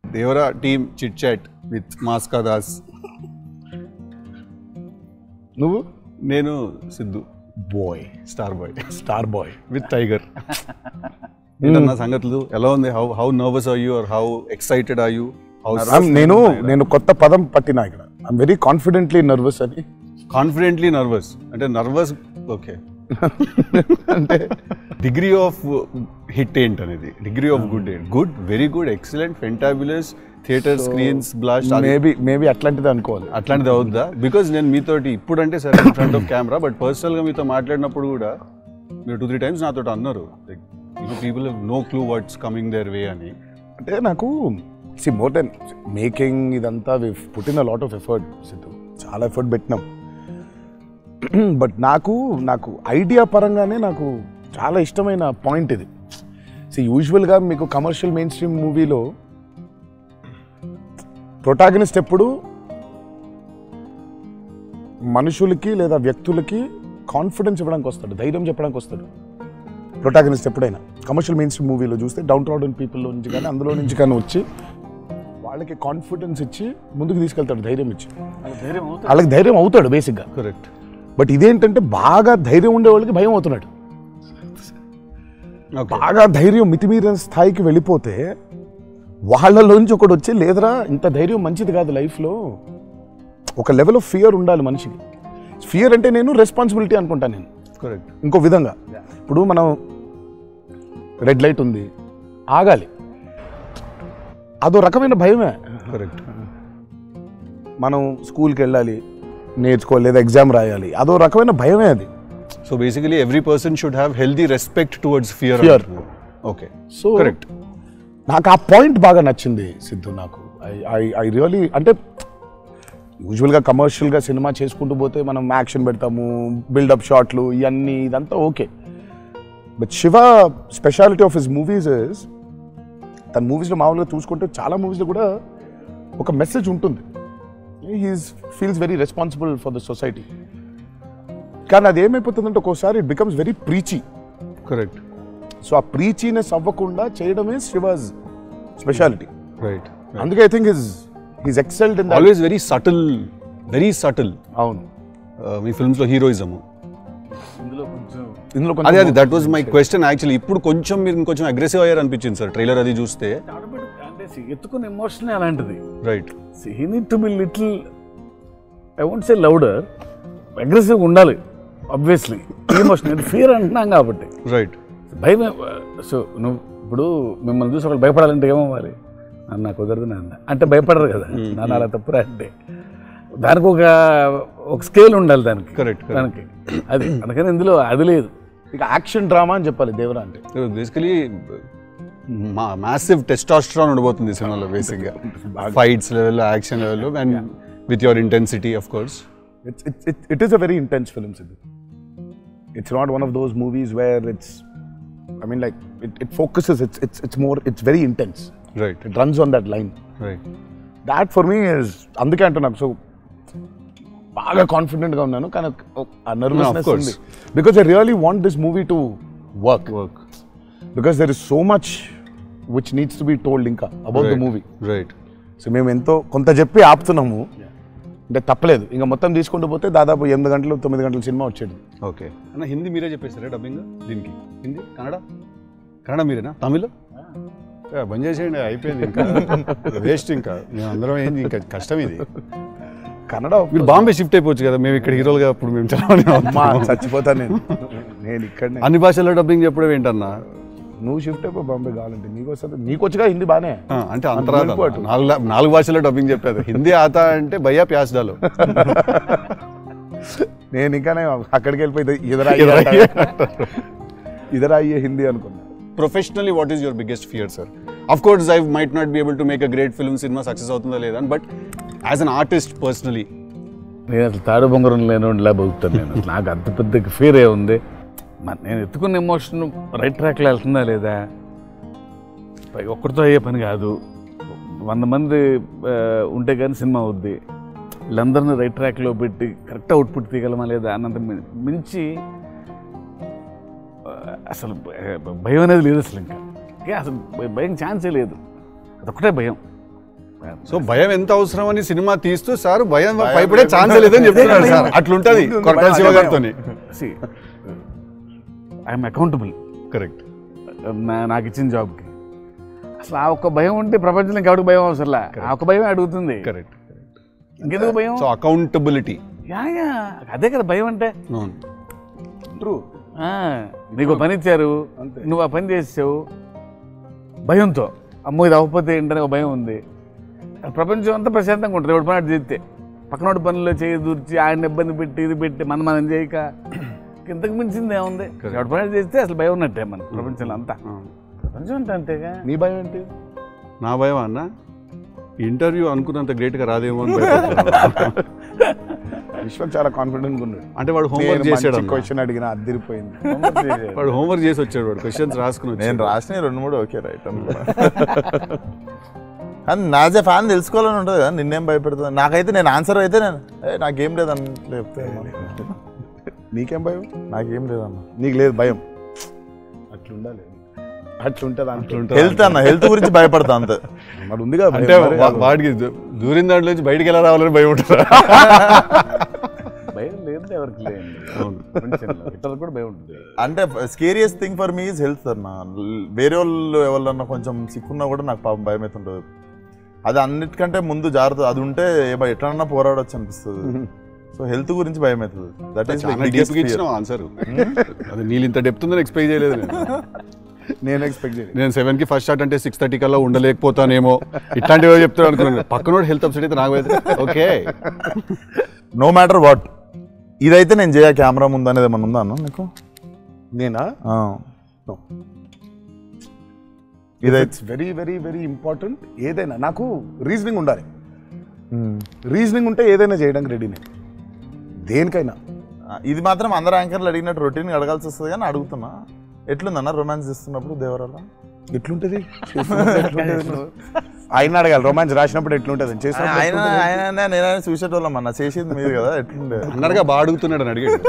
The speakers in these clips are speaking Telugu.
Devara team chit chat with మాస్కా దాస్ నువ్వు నేను Siddhu boy star boy star boy with tiger ఏంటన్నా సంగతులు ఎలా ఉంది how how nervous are you are how excited are you how నేను నేను కొత్త పదం పట్టినా ఇక్కడ ఐమ్ వెరీ కాన్ఫిడెంట్లీ నర్వస్ అని కాన్ఫిడెంట్లీ నర్వస్ అంటే నర్వస్ ఓకే అంటే డిగ్రీ ఆఫ్ హిట్ ఏంటి అనేది డిగ్రీ ఆఫ్ గుడ్ ఏంటి good very good excellent fantabulous theatre screens blast maybe maybe అట్లాంటిది అనుకోవాలి అట్లాంటిది అవుద్దా బికాజ్ నేను మీతోటి ఇప్పుడు అంటే సరే in front of camera but పర్సనల్గా మీతో మాట్లాడినప్పుడు కూడా మీరు టూ త్రీ టైమ్స్ నాతో అన్నారు like people no clue what's coming their way అని అంటే నాకు సి మోర్ దెన్ మేకింగ్ ఇదంతా వి పుట్టిన లాట్ ఆఫ్ ఎఫర్ట్ సిద్ధు చాలా ఎఫర్ట్ పెట్టినాం బట్ నాకు నాకు ఐడియా పరంగానే నాకు చాలా ఇష్టమైన పాయింట్ ఇది సి యూజువల్గా మీకు కమర్షియల్ మెయిన్ స్ట్రీమ్ మూవీలో ప్రొటాగనిస్ట్ ఎప్పుడు మనుషులకి లేదా వ్యక్తులకి కాన్ఫిడెన్స్ ఇవ్వడానికి వస్తాడు ధైర్యం చెప్పడానికి వస్తాడు ప్రొటాగనిస్ట్ ఎప్పుడైనా కమర్షియల్ మెయిన్ స్ట్రీమ్ మూవీలో చూస్తే డౌన్ ట్రాడన్ పీపుల్లో నుంచి కానీ అందులో నుంచి కానీ వచ్చి వాళ్ళకి కాన్ఫిడెన్స్ ఇచ్చి ముందుకు తీసుకెళ్తాడు ధైర్యం ఇచ్చి వాళ్ళకి ధైర్యం అవుతాడు బేసిక్గా కరెక్ట్ బట్ ఇదేంటంటే బాగా ధైర్యం ఉండే వాళ్ళకి భయం అవుతున్నాడు ఓకే బాగా ధైర్యం మితిమీరిన స్థాయికి వెళ్ళిపోతే వాళ్ళలోంచి ఒకడు వచ్చి లేదరా ఇంత ధైర్యం మంచిది కాదు లైఫ్లో ఒక లెవెల్ ఆఫ్ ఫియర్ ఉండాలి మనిషికి ఫియర్ అంటే నేను రెస్పాన్సిబిలిటీ అనుకుంటాను నేను కరెక్ట్ ఇంకో విధంగా ఇప్పుడు మనం రెడ్ లైట్ ఉంది ఆగాలి అదో రకమైన భయమే కరెక్ట్ మనం స్కూల్కి వెళ్ళాలి నేర్చుకోవాలి లేదా ఎగ్జామ్ రాయాలి అదో రకమైన భయమే అది so basically every person should have healthy respect towards fear Fear. Okay so correct నాకు ఆ పాయింట్ బాగా నచ్చింది సిద్ధు నాకు ఐ ఐ ఐ రియలీ అంటే యూజువల్గా కమర్షియల్గా సినిమా చేసుకుంటూ పోతే మనం యాక్షన్ పెడతాము బిల్డప్ షాట్లు ఇవన్నీ ఇదంతా okay but Shiva speciality of his movies is తన మూవీస్లో మామూలుగా చూసుకుంటే చాలా మూవీస్లో కూడా ఒక మెసేజ్ ఉంటుంది he's feels very responsible for the society కానీ అది ఏమైపోతుందంటే ఒక్కోసారి it becomes very preachy correct so ఆ ప్రీచీనెస్ అవ్వకుండా చేయడమే శివాజ్ స్పెషాలిటీ రైట్ అందుకే I think his his excelled in always very subtle very subtle అవును మీ ఫిల్మ్స్లో హీరోయిజము ఇందులో అదే కొంచెం అది that was my question actually ఇప్పుడు కొంచెం మీరు ఇంకొంచెం అగ్రెసివ్ అయ్యారు అనిపించింది సార్ ట్రైలర్ అది చూస్తే అంటే ఎత్తుకున్న ఎమోషన్ అలాంటిది right he need to be little I won't say louder అగ్రెసివ్గా ఉండాలి ఆబ్వియస్లీ ఎమోషన్ ఫియర్ అంటున్నాం కాబట్టి రైట్ భయం సో నువ్వు ఇప్పుడు మిమ్మల్ని చూసి ఒకళ్ళు భయపడాలంటే ఏమవ్వాలి అన్న కుదరదు నాన్న అంటే భయపడరు కదా నాన్న అలా తప్పురా అంటే దానికి ఒక ఒక స్కేల్ ఉండాలి దానికి Correct, correct. దానికి అది అందుకని ఇందులో అది లేదు ఇక యాక్షన్ డ్రామా అని చెప్పాలి దేవరా అంటే బేసికలీ మా మ్యాసివ్ టెస్టాస్ట్రాన్ ఉండబోతుంది ఈ సినిమాలో బేసిక్గా ఫైట్స్ లెవెల్లో యాక్షన్ లెవెల్లో and with your intensity of course it's it's it is a very intense film Siddhu it's not one of those movies where it's I mean like it it focuses it's it's it's more it's very intense right it runs on that line right that for me is అందుకే అంటున్నాను సో బాగా కాన్ఫిడెంట్గా ఉన్నాను కానీ ఆ నర్వస్నెస్ course. ఉంది because I really want this movie to work work because there is so much which needs to be told ఇంకా about the movie right so మేము ఎంతో కొంత చెప్పి ఆపుతున్నాము అంటే తప్పలేదు ఇంకా మొత్తం తీసుకుంటూ పోతే దాదాపు ఎనిమిది గంటలు తొమ్మిది గంటల సినిమా వచ్చేది ఓకే అన్న హిందీ మీరే చెప్పేస్తారా డబ్బింగ్ దీనికి హిందీ కన్నడ కన్నడ మీరేనా తమిళ్ ఏ, బంద్ చేసేయండి అయిపోయింది ఇంకా వేస్ట్ ఇంకా మేము అందరం ఏంది ఇంకా కష్టం ఇది కన్నడ మీరు బాంబే షిఫ్ట్ అయిపోవచ్చు కదా మేము ఇక్కడ హీరోలుగా అప్పుడు మేము చదవని అమ్మా చచ్చిపోతాను నేను నేను ఇక్కడనే అన్ని భాషల్లో డబ్బింగ్ చెప్పడం ఏంటన్నా నువ్వు షిఫ్ట్ అయిపో బాంబే కావాలంటే నీకు వస్తుంది నీకు వచ్చుగా హిందీ బానే ఆ, అంటే అంతరాధ వెళ్ళిపోటు. నాలుగు లా- నాలుగు భాషల్లో డబ్బింగ్ చెప్పారు హిందీ ఆతా అంటే భయ్యా ప్యాస్ డాలో నేను ఇంకానే అక్కడికి వెళ్ళిపోయి ఇదరా ఇదరా ఇదరా అయ్యే హిందీ అనుకున్నా professionally what is your biggest fear sir of course I might not be able to make a great film సినిమా సక్సెస్ అవుతుందా లేదా but as an artist personally నేను అసలు తాడు బొంగరం లేనిలా బతుకుతాను నేను అసలు నాకు అంత పెద్ద ఫీర్ ఏ ఉంది మ- నేను ఎత్తుకున్న ఎమోషన్ రైట్ ట్రాక్లో వెళ్తుందా లేదా పైగా ఒక్కడితో అయ్యే పని కాదు వంద మంది ఆ, ఉంటే కానీ సినిమా అవుద్ది వీళ్ళందరినీ రైట్ ట్రాక్లో పెట్టి కరెక్ట్ అవుట్పుట్ తీయగలమా లేదా అన్నంత మి- మించి ఆ, అసలు భ- భయం అనేది లేదు అసలు ఇంకా ఇంకా అసలు భ- భయం ఛాన్సే లేదు అదొక్కటే భయం సో భయం ఎంత అవసరం అని సినిమా తీస్తూ సార్ భయం భయపడే ఛాన్స్ లేదని చెప్తున్నారు సార్ అట్లుంటది కొరటాల శివ గారితో ఐఎమ్ అకౌంటబుల్ కరెక్ట్ నాకు ఇచ్చిన జాబ్కి అసలు ఆ ఒక్క భయం ఉంటే ప్రపంచంలో ఇంకెవరికి భయం అవసరంలా ఆ ఒక్క భయం అడుగుతుంది కరెక్ట్ ఇంకెందుకు భయం సో అకౌంటబిలిటీ యా యా అదే కదా భయం అంటే అవును ట్రూ ఆ, నీకు పని ఇచ్చారు నువ్వు ఆ పని చేసావు భయంతో అమ్మో ఇది అవ్వకపోతే ఏంటనే ఒక భయం ఉంది ప్రపంచం అంతా ప్రశాంతంగా ఉంటుంది ఎవడు పని అటు చేస్తే పక్కనోడి పనుల్లో చేయి దూర్చి ఆయన ఇబ్బంది పెట్టి ఇది పెట్టి మనం మనం చేయక ఇంతకు మించింది ఏముంది ఎవడు పని అటు చేస్తే అసలు భయం ఉన్నట్టే మన ప్రపంచంలో అంతా ప్రపంచం అంతా అంతేగా నీ భయం ఏంటి నా భయం అన్న ఇంటర్వ్యూ అనుకున్నంత గ్రేట్గా రాదేమో అని భయపడుతున్నాను. విశ్వక్ చాలా కాన్ఫిడెంట్ ఉన్నాడు అంటే వాడు హోంవర్క్ చేసాడు అన్న. క్వశ్చన్ అడిగిన అద్దరిపోయింది వాడు హోంవర్క్ చేసి వచ్చాడు వాడు క్వశ్చన్స్ రాసుకుని నేను వచ్చాడు. రాసిన రెండు మూడు ఓకే రైట్ అనుకున్నా కానీ నాజే ఫ్యాన్ తెలుసుకోవాలని ఉంటుంది కదా నిన్నేం భయపెడుతుంది నాకైతే నేను ఆన్సర్ అయితే నేను "ఏ, నాకేం లేదని చెప్తే నీకేం భయం నాకేం లేదన్న నీకు లేదు భయం అట్లుండాలి అట్లుంటుంది అంట్లో అట్లుంటుంది. హెల్త్ అన్న హెల్త్ గురించి భయపడతా అంతే మరి ఉంది కదా అంటే వా- వాడికి దూ- దూరిన దాంట్లో నుంచి బయటికి ఎలా రావాలని భయం ఉంటుంది భయం లేదు ఎవరికి లేదు ప్రపంచంలో ఇతరులకు కూడా భయం ఉంటుంది అంటే scariest thing for me is health అన్న వేరే వాళ్ళు ఎవరన్నా కొంచెం సిక్కున్నా కూడా నాకు పాపం భయం అవుతుంటుంది అది అన్నిటికంటే ముందు జాగ్రత్త అది ఉంటే ఏమో ఎట్లన్నా పోరాడొచ్చు అనిపిస్తుంది సో హెల్త్ గురించి భయం అవుతుంది దట్ ఈస్ చాలా డీప్ ఇచ్చిన ఆన్సర్ అది నీళ్ళు ఇంత డెప్త్ ఉందని ఎక్స్పెక్ట్ చేయలేదు నేను నేను ఎక్స్పెక్ట్ చేయలేదు నేను సెవెన్ కి ఫస్ట్ షాట్ అంటే సిక్స్ థర్టీ కల్లా ఉండలేకపోతానేమో ఇట్లాంటివి చెప్తాను అనుకున్నాను పక్కనోడు హెల్త్ అప్సెట్ అయితే నాకు ఓకే నో మ్యాటర్ వాట్ ఇదైతే నేను చేయ కెమెరా ముందు అనేది ఏమన్నా ఉందా అన్న నీకు నేనా ఆ. No. ఇదైతే it's very very very important ఏదైనా నాకు రీజనింగ్ ఉండాలి రీజనింగ్ ఉంటే ఏదైనా చేయడానికి రెడీ నేను దేనికైనా ఆ, ఇది మాత్రం అందరు యాంకర్లు అడిగినట్టు రొటీన్ అడగాల్సి వస్తుంది కానీ అడుగుతున్నా ఎట్లుందన్న రొమాన్స్ చేస్తున్నప్పుడు దేవరాల ఎట్లుంటది ఆయన అడగాలి రొమాన్స్ రాసినప్పుడు ఎట్లుంటది ఆయన చేసినప్పుడు ఆయన నేనైనా చూసేటోళ్ళం అన్న చేసేది మీరు కదా ఎట్లుండే అన్నట్టుగా బాగా అడుగుతున్నాడు అని అడిగాడు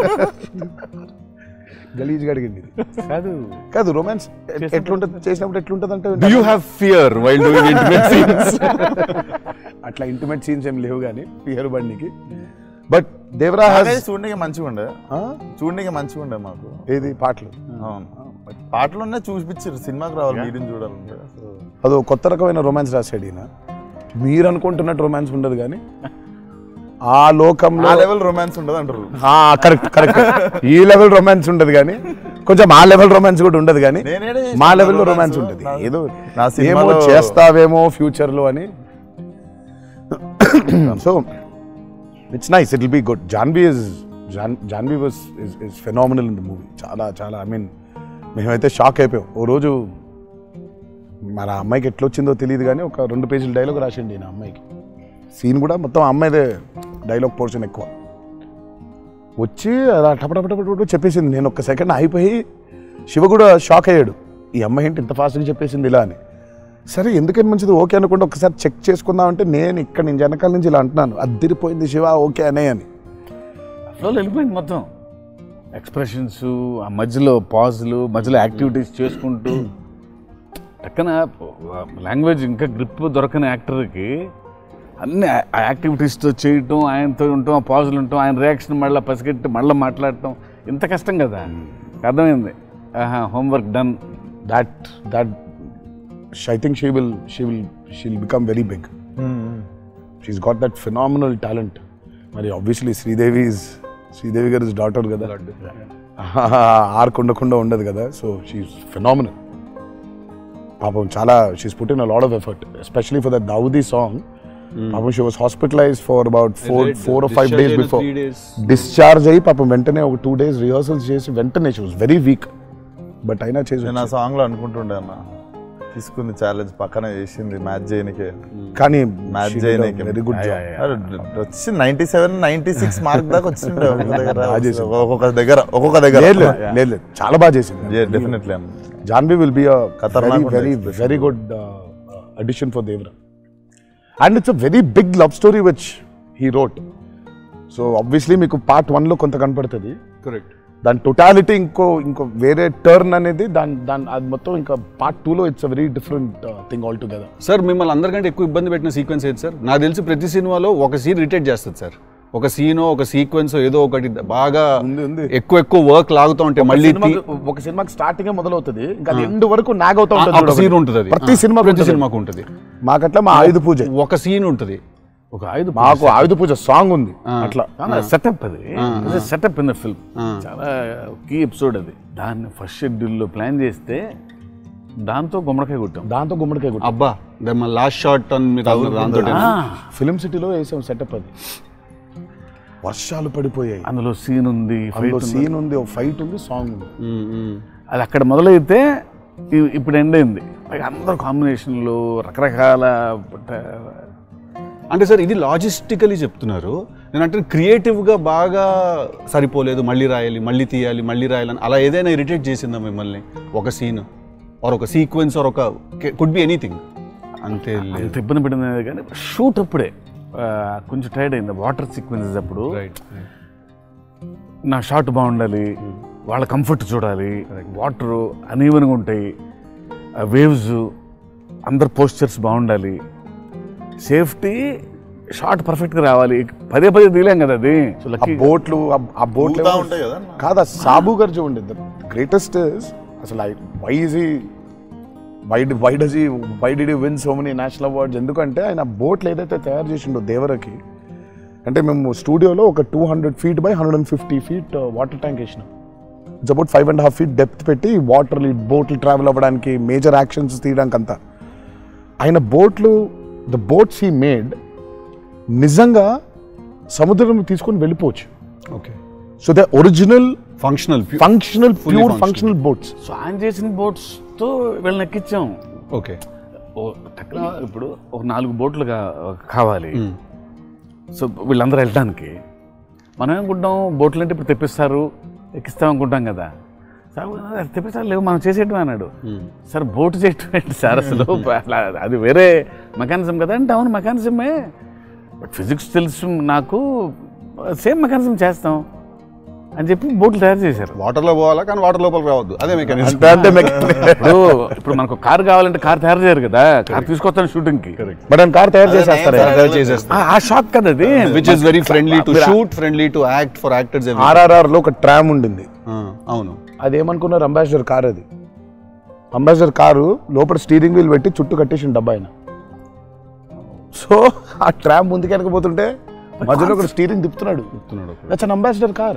గలీజ్గా అడిగింది ఇది. కాదు కాదు రొమాన్స్ ఎట్లుంటది చేసినప్పుడు ఎట్లుంటది అంటే do you have fear while doing intimate scenes అట్లా ఇంటిమేట్ సీన్స్ ఏం లేవు కానీ పియర్ బండికి బట్ దేవరా నాకైతే has- చూడడానికి మంచిగా ఉండే ఆ? చూడడానికి మంచిగా ఉండే మాకు ఏది పాటలు అవును పాటలున్నా చూపించారు సినిమాకి రావాలి మీడియం చూడాలంటే అదో కొత్త రకమైన రొమాన్స్ రాశాడు ఈయన మీరు అనుకుంటున్నట్టు రొమాన్స్ ఉండదు కానీ ఆ లోకంలో ఆ లెవెల్ రొమాన్స్ ఉండదు అంటారు కరెక్ట్ కరెక్ట్ ఈ లెవెల్ రొమాన్స్ ఉండదు కానీ కొంచెం ఆ లెవెల్ రొమాన్స్ కూడా ఉండదు కానీ నేనేడే చేసిన మా లెవెల్లో romance. రొమాన్స్ ఉంటుంది నా- ఏదో నా ఏమో సినిమాలో చేస్తావేమో ఫ్యూచర్ లో అని so it's nice it will be good Janhvi is Jan Janhvi was is is phenomenal in the movie చాలా చాలా ఐ మీన్ మేమైతే షాక్ అయిపోయాం ఓ రోజు మన అమ్మాయికి ఎట్లా వచ్చిందో తెలియదు కానీ ఒక రెండు పేజీల డైలాగ్ రాసిండి నా అమ్మాయికి సీన్ కూడా మొత్తం అమ్మాయిదే డైలాగ్ పోర్షన్ ఎక్కువ వచ్చి అలా టపటపటపట చెప్పేసింది నేను ఒక సెకండ్ అయిపోయి శివ కూడా షాక్ అయ్యాడు ఈ అమ్మాయి ఏంటి ఇంత ఫాస్ట్గా చెప్పేసింది ఇలా అని సరే ఎందుకని మంచిది ఓకే అనుకుంటే ఒకసారి చెక్ చేసుకుందాం అంటే నేను ఇక్కడ నుంచి వెనకాల నుంచి ఇలా అంటున్నాను అద్దిరిపోయింది శివ ఓకే అనే అని ఫ్లో వెళ్ళిపోయింది మొత్తం ఎక్స్ప్రెషన్స్ ఆ మధ్యలో పాజులు మధ్యలో యాక్టివిటీస్ చేసుకుంటూ పక్కన లాంగ్వేజ్ ఇంకా గ్రిప్ దొరకని యాక్టర్కి అన్ని ఆ యాక్టివిటీస్తో చేయటం ఆయనతో ఉండటం ఆ పాజులు ఉండటం ఆయన రియాక్షన్ మళ్ళీ పసిగట్టి మళ్ళీ మాట్లాడటం ఇంత కష్టం కదా అర్థమైంది ఆహా homework done that that I think she will she will she will become very big she's got that phenomenal talent మరి ఆబ్వియస్లీ శ్రీదేవి ఇస్ శ్రీదేవి గారి డాటర్ కదా ఆర్క్ ఉండకుండా ఉండదు కదా సో షీఈ్ ఫినామినల్ పాపం చాలా she's put in a lot of effort especially for that Daavudi song పాపం she was hospitalise for about four four five days before discharge అయ్యి పాపం వెంటనే ఒక టూ డేస్ రిహర్సల్స్ చేసి వెంటనే she was very weak but అయినా చేసి నేను ఆ సాంగ్ లో అనుకుంటుండే అన్న తీసుకుంది ఛాలెంజ్ పక్కన చేసింది మ్యాచ్ చేయనికే కానీ మ్యాచ్ చేయనీకి వెరీ గుడ్ జాబ్ అరే, వచ్చి ninety seven ninety six mark దాకా వచ్చిండే ఒక్కొక్క దగ్గర బాగా చేసింది. ఒక్కొక్క దగ్గర ఒక్కొక్క దగ్గర లేదు లేదు, లేదు లేదు చాలా బాగా చేసింది డెఫినెట్లీ అన్న జాన్వి విల్ బి ఖతర్నాక్ వెరీ ఉంటుంది very good addition for Devara and it's a very big love story which he wrote so obviously మీకు పార్ట్ వన్లో కొంత కనపడుతుంది కరెక్ట్ దాని టోటాలిటీ ఇంకో ఇంకో వేరే టర్న్ అనేది దాని దాని అది మొత్తం ఇంకా పార్ట్ టూలో it's a very different thing all together sir మిమ్మల్ని అందరికంటే ఎక్కువ ఇబ్బంది పెట్టిన సీక్వెన్స్ ఏది సార్ నాకు తెలిసి ప్రతి సినిమాలో ఒక సీన్ రిటైట్ చేస్తుంది సార్ ఒక సీనో ఒక సీక్వెన్స్ ఏదో ఒకటి బాగా ఉంది, ఉంది. ఎక్కువ ఎక్కువ వర్క్ లాగుతూ ఉంటే మళ్ళీ తీ- ఒక సినిమాకి స్టార్టింగ్ మొదలవుతుంది ఇంకా అది ఎండ్ వరకు నాగ్ అవుతా ఆ, ఒక ఉంటుంది సీన్ ఉంటుంది అది ప్రతి ఆ, సినిమా ప్రతి సినిమాకు ఉంటుంది మాకట్లా మా ఆయుధ పూజ ఒక సీన్ ఉంటుంది ఒక ఆయుధ మాకు ఆయుధ పూజ సాంగ్ ఉంది అట్లా సెటప్ అది సెటప్ ఇన్ ద ఫిల్మ్ చాలా కీ ఎపిసోడ్ అది దాన్ని ఫస్ట్ షెడ్యూల్లో ప్లాన్ చేస్తే దాంతో గుమ్మడికాయ కొట్టాం దాంతో గుమ్మడికాయ కొట్టు అబ్బా లాస్ట్ షాట్ అని మీరు అన్నారు దాంతో ఫిలిం సిటీలో వేసాం సెటప్ అది వర్షాలు పడిపోయాయి అందులో సీన్ ఉంది అందులో ఫైట్ సీన్ ఉంది ఒక ఫైట్ ఉంది సాంగ్ ఉంది అది అక్కడ మొదలైతే ఇ- ఇప్పుడు ఎండ్ అయింది పైగా అందరు కాంబినేషన్లు రకరకాల పట్ట- అంటే సార్ ఇది లాజిస్టికలీ చెప్తున్నారు నేను అంటే క్రియేటివ్గా బాగా సరిపోలేదు మళ్ళీ రాయాలి మళ్ళీ తీయాలి మళ్ళీ రాయాలని అలా ఏదైనా ఇరిటేట్ చేసిందా మిమ్మల్ని ఒక సీన్ ఆర్ ఒక సీక్వెన్స్ ఆర్ ఒక కుడ్ బి ఎనీథింగ్ అంతే లేదు అంత ఇబ్బంది పడింది కానీ షూట్ అప్పుడే ఆ, కొంచెం టైర్డ్ అయింది వాటర్ సీక్వెన్సెస్ అప్పుడు రైట్ నా షాట్ బాగుండాలి వాళ్ళ కంఫర్ట్ చూడాలి వాటర్ అనీవన్గా ఉంటాయి వేవ్స్ అందరు పోస్చర్స్ బాగుండాలి సేఫ్టీ షాట్ పర్ఫెక్ట్గా రావాలి పదే పదే తీయలేం కదా అది సో ఆ లక్కీ బోట్లు ఆ- ఆ బోట్లు ఊగుతా ఉంటాయి కదా కాదా సాబు గారు చూడండి ద గ్రేటెస్ట్ అసలు why is why why does he why did win so many national awards ఎందుకంటే ఆయన బోట్లు ఏదైతే తయారు చేసిండో దేవరకి అంటే మేము స్టూడియోలో ఒక two hundred feet by hundred and fifty feet water tank వేసినాం it's about five and half feet depth పెట్టి వాటర్ బోట్లు ట్రావెల్ అవ్వడానికి మేజర్ యాక్షన్స్ తీయడానికి అంతా ఆయన బోట్లు ద బోట్స్ హీ మేడ్ నిజంగా సముద్రం తీసుకొని వెళ్ళిపోవచ్చు okay so the original functional functional Fully pure functional. Functional boats so ఆయన చేసిన బోట్స్తో వీళ్ళని ఎక్కించాం ఓకే ఓ టక్కున ఇప్పుడు ఒక నాలుగు బోట్లు కా- కావాలి సో వీళ్ళందరూ వెళ్ళడానికి మనం ఏమనుకుంటాం బోట్లు అంటే ఇప్పుడు తెప్పిస్తారు ఎక్కిస్తాం అనుకుంటాం కదా సార్ అది తెప్పిస్తారు లేవు మనం చేసేయటం అన్నాడు సార్ బోట్ చేయటం ఏంటి సార్ అసలు అలా అది వేరే మెకానిజం కదా అంటే అవును మెకానిజమే బట్ ఫిజిక్స్ తెలుసు నాకు సేమ్ మెకానిజం చేస్తాం అని చెప్పి బోట్లు తయారు చేశారు వాటర్లో పోవాలా కానీ వాటర్ లోపలికి రావద్దు అదే మెకానిజం ఇప్పుడు ఇప్పుడు మనకు కార్ కావాలంటే కార్ తయారు చేయరు కదా కార్ తీసుకొస్తాను షూటింగ్కి బట్ ఆయన కార్ తయారు చేసేస్తారు చేసేస్తారు ఆ షాక్ కదా అది which is very friendly to shoot friendly to act for actors RRR లో ఒక ట్రామ్ ఉండింది అవును అది ఏమనుకున్నారు అంబాసిడర్ కార్ అది అంబాసిడర్ కారు లోపల స్టీరింగ్ వీల్ పెట్టి చుట్టూ కట్టేసిన డబ్బా ఆయన సో ఆ ట్రామ్ ముందుకెళ్ళకపోతుంటే మధ్యలో ఒక స్టీరింగ్ తిప్పుతున్నాడు that's an Ambassador car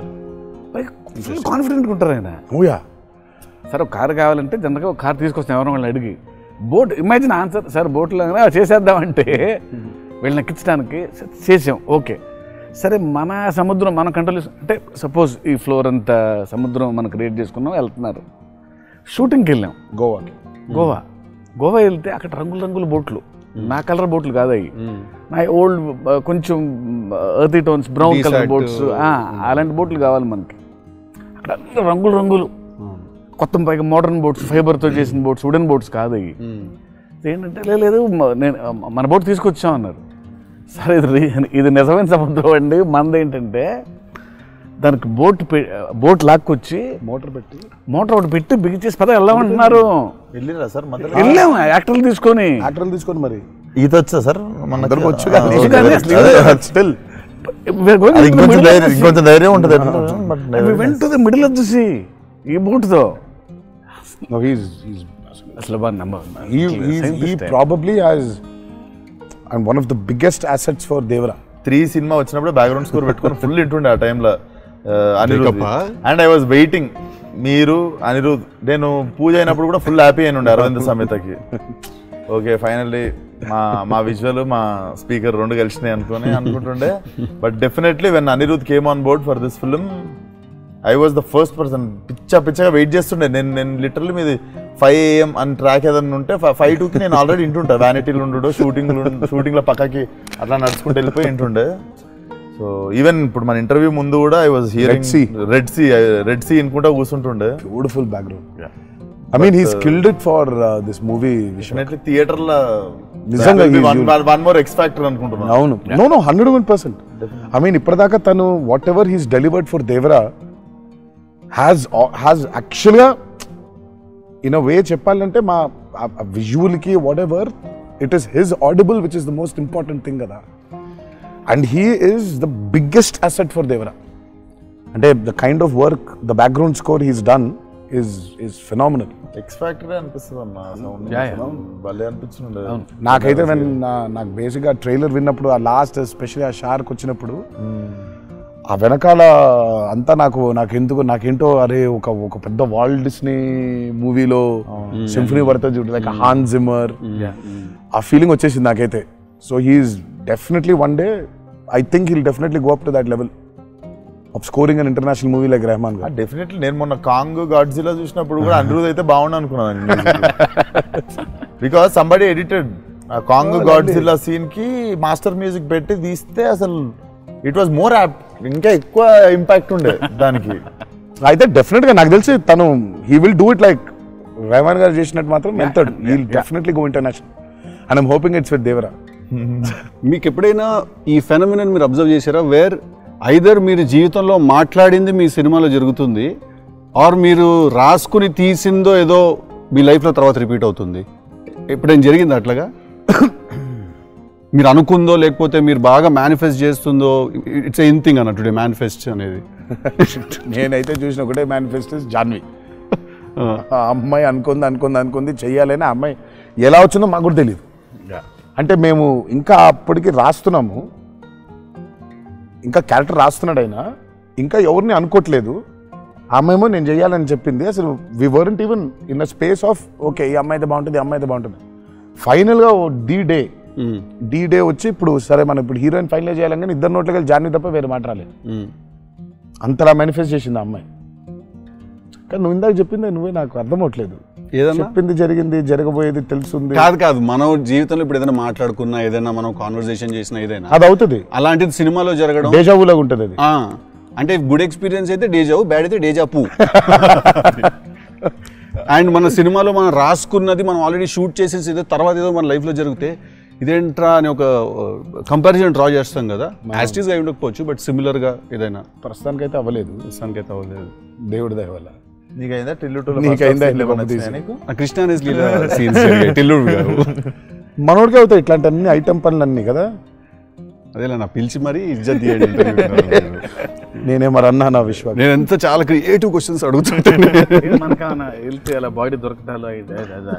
full కాన్ఫిడెంట్గా ఉంటారు ఆయన ఓయా సార్ ఒక కార్ కావాలంటే జనరల్గా ఒక కార్ తీసుకొస్తాం ఎవరైనా వాళ్ళని అడిగి బోట్ ఇమాజిన్ ఆన్సర్ సార్ బోట్లో చేసేద్దామంటే వీళ్ళని ఎక్కించడానికి స- చేసాం ఓకే సరే మన సముద్రం మన కంట్రోల్ అంటే సపోజ్ ఈ ఫ్లోర్ అంతా సముద్రం మనం క్రియేట్ చేసుకున్నాం వెళ్తున్నారు షూటింగ్కి వెళ్ళాం గోవాకి గోవా గోవా వెళ్తే అక్కడ రంగుల రంగుల బోట్లు నా కలర్ బోట్లు కాదు అవి నా ఓల్డ్ కొంచెం earthy tones brown colour Desert. Boats అలాంటి బోట్లు కావాలి మనకి అక్కడ అన్ని రంగులు రంగులు కొత్త పైగా మోడర్న్ బోట్స్ ఫైబర్తో చేసిన బోట్స్ వుడెన్ బోట్స్ కాదు అవి ఏంటంటే "లే, లేదు మ- నేను మన బోట్ తీసుకొచ్చాం అన్నారు సరే ఇది రి- ఇది నిజమైన సముద్రం అండి మనది ఏంటంటే దానికి బోట్ పె- బోట్ లాక్కొచ్చి మోటార్ పెట్టి మోటార్ ఒకటి పెట్టి బిగిచేసి పద వెళ్ళామంటున్నారు వెళ్ళిరా సార్ మధ్యలో వెళ్ళాము యాక్టర్లు తీసుకొని యాక్టర్లు తీసుకొని మరి ఈత వచ్చా సార్ మన అందరికి వచ్చు ఆ, కానీ ఓకే. కానీ అదే, స్టిల్ We're going అది into the ఇంకొంచెం middle of ధైర్యం the sea. ఇంకొంచెం ధైర్యం ఉంటుంది but We went to the middle of the sea. ఈ బోట్తో No, he's he's అసలు బాగా నమ్మ he he's, he probably has and one of the biggest assets for Devara. Three సినిమా వచ్చినప్పుడు బ్యాక్గ్రౌండ్ స్కోర్ పెట్టుకొని ఫుల్ ఇంటుండే ఆ టైంలో అనిరుద్ Breakup ఆ? అండ్ ఐ వాజ్ వెయిటింగ్ మీరు అనిరుద్ నేను పూజ అయినప్పుడు కూడా ఫుల్ హ్యాపీ అయిన ఉండే అరవింద్ సమేతకి ఓకే ఫైనల్లీ మా మా విజువల్ మా స్పీకర్ రెండు కలిసినాయి అనుకుని అనుకుంటుండే but definitely when Anirudh came on board for this film I was the first person పిచ్చ పిచ్చగా వెయిట్ చేస్తుండే నేను నేను లిటరల్లీ మీది ఫైవ్ ఏఎం అని ట్రాక్ ఏదన్నా ఉంటే ఫైవ్ టూకి నేను ఆల్రెడీ ఇంటుంటా వ్యానిటీలు ఉండు షూటింగ్ షూటింగ్లో పక్కకి అట్లా నడుచుకుంటూ వెళ్ళిపోయి ఇంటుండే సో ఈవెన్ ఇప్పుడు మన ఇంటర్వ్యూ ముందు కూడా I was hearing Sea. Red Sea Red Sea ఇనుకుంటా కూర్చుంటుండే Beautiful background. I mean, he's killed it for uh, this movie. Vishnu. Definitely theatre లో నిజంగా he's one used. One more X factor అనుకుంటున్నాను అవును no no hundred one percent I mean ఇప్పటిదాకా తను whatever he's delivered for Devara has has యాక్చువల్గా ఇన్ అ వే చెప్పాలంటే మా విజువల్కి whatever it is his audible which is the most important thing కదా and he is the biggest asset for Devara అంటే the kind of work the background score he's done is is phenomenal X factory అనిపిస్తుంది అన్న సౌండ్ Yeah, yeah. భలే అనిపించింది నాకైతే when నా- నాకు బేసిక్గా ట్రైలర్ విన్నప్పుడు ఆ లాస్ట్ ఎస్పెషల్లీ ఆ షార్క్ వచ్చినప్పుడు ఆ వెనకాల అంతా నాకు నాకు ఎందుకు నాకేంటో అరే ఒక ఒక పెద్ద వాల్డ్ డిస్నీ మూవీలో సింఫనీ పడుతుంది చూడు లైక్ హాన్ జిమ్మర్ ఆ ఫీలింగ్ వచ్చేసింది నాకైతే so he's definitely one day I think he'll definitely go up to that level of scoring an international movie like Rahman గారు డెఫినెట్లీ నేను మొన్న కాంగ్ గాడ్జిలా చూసినప్పుడు కూడా అనిరుద్ అయితే బాగుండు అనుకున్నాను బికాస్ సంబడి ఎడిటెడ్ ఆ కాంగ్ గాడ్జిలా సీన్ కి మాస్టర్ మ్యూజిక్ పెట్టి తీస్తే అసలు ఇట్ వాజ్ మోర్ యాప్ ఇంకా ఎక్కువ ఇంపాక్ట్ ఉండే దానికి అయితే డెఫినెట్ గా నాకు తెలిసి తను he will do it like Rahman గారు చేసినట్టు మాత్రం వెళ్తాడు he definitely go international and I'm hoping it's with Devara మీకు ఎప్పుడైనా ఈ ఫెనమినన్ మీరు అబ్జర్వ్ చేశారా వేర్ ఐదర్ మీరు జీవితంలో మాట్లాడింది మీ సినిమాలో జరుగుతుంది ఆర్ మీరు రాసుకుని తీసిందో ఏదో మీ లైఫ్లో తర్వాత రిపీట్ అవుతుంది ఎప్పుడైనా జరిగింది అట్లాగా మీరు అనుకుందో లేకపోతే మీరు బాగా మేనిఫెస్ట్ చేస్తుందో ఇట్స్ ఎయిన్ థింగ్ అన్న టుడే మేనిఫెస్ట్ అనేది నేనైతే చూసిన ఒకటే మేనిఫెస్టో జాన్వి ఆ అమ్మాయి అనుకుంది అనుకుంది అనుకుంది చెయ్యాలని ఆ అమ్మాయి ఎలా వచ్చిందో మాకు కూడా తెలియదు అంటే మేము ఇంకా అప్పటికి రాస్తున్నాము ఇంకా క్యారెక్టర్ రాస్తున్నాడు ఆయన ఇంకా ఎవరిని అనుకోవట్లేదు ఆ అమ్మాయేమో నేను చెయ్యాలని చెప్పింది అసలు we weren't even in the space of okay ఈ అమ్మాయి అయితే బాగుంటుంది ఈ అమ్మాయి అయితే బాగుంటుంది ఫైనల్గా the day hmm. The day వచ్చి ఇప్పుడు సరే మనం ఇప్పుడు హీరోయిన్ ఫైనల్ చేయాలని ఇద్దరు నోట్లకి వెళ్ళి జాన్వి తప్ప వేరే మాట రాలేదు మ్మ్. అంతలా మేనిఫెస్ట్ చేసింది ఆ అమ్మాయి కానీ నువ్వు ఇందాక చెప్పింది నువ్వే నాకు అర్థం అవట్లేదు ఏదన్నా చెప్పింది జరిగింది జరగబోయేది తెలుసుంది కాదు కాదు మనం జీవితంలో ఇప్పుడు ఏదైనా మాట్లాడుకున్నా ఏదైనా మనం కాన్వర్సేషన్ చేసినా ఏదైనా అది అవుతుంది అలాంటిది సినిమాలో జరగడం డేజావులాగా ఉంటుంది అది ఆ, అంటే గుడ్ ఎక్స్పీరియన్స్ అయితే డేజావు బ్యాడ్ అయితే డేజా పూ అండ్ మన సినిమాలో మనం రాసుకున్నది మనం ఆల్రెడీ షూట్ చేసేసి ఏదో తర్వాత ఏదో మన లైఫ్లో జరిగితే ఇదేంట్రా అని ఒక కంపారిజన్ డ్రా చేస్తాం కదా యాస్టీస్గా అయి ఉండకపోవచ్చు బట్ సిమిలర్గా ఏదైనా ప్రస్తుతానికైతే అవ్వలేదు సంకేత అవ్వలేదు దేవుడి దయ వల్ల నీకైందా టిల్లు నీకైందా ఇల్లు పంపు తీసి? నీకు ఆ కృష్ణానేస్ లీలా సీన్స్ టిల్లుడు గారు మనోడికి అవుతాయి ఇట్లాంటి అన్ని ఐటమ్ పనులు అన్ని కదా అదేలా నా పిలిచి మరీ ఇజ్జత్ తీయండి interview కి. నేనే మరి అన్నా నా విశ్వాసం నేను ఎంత చాలా క్రియేటివ్ క్వశ్చన్స్ అడుగుతుంటాను మనకన్నా వెళ్తే అలా బాడీ దొరకటాలు ఇది అది, అది.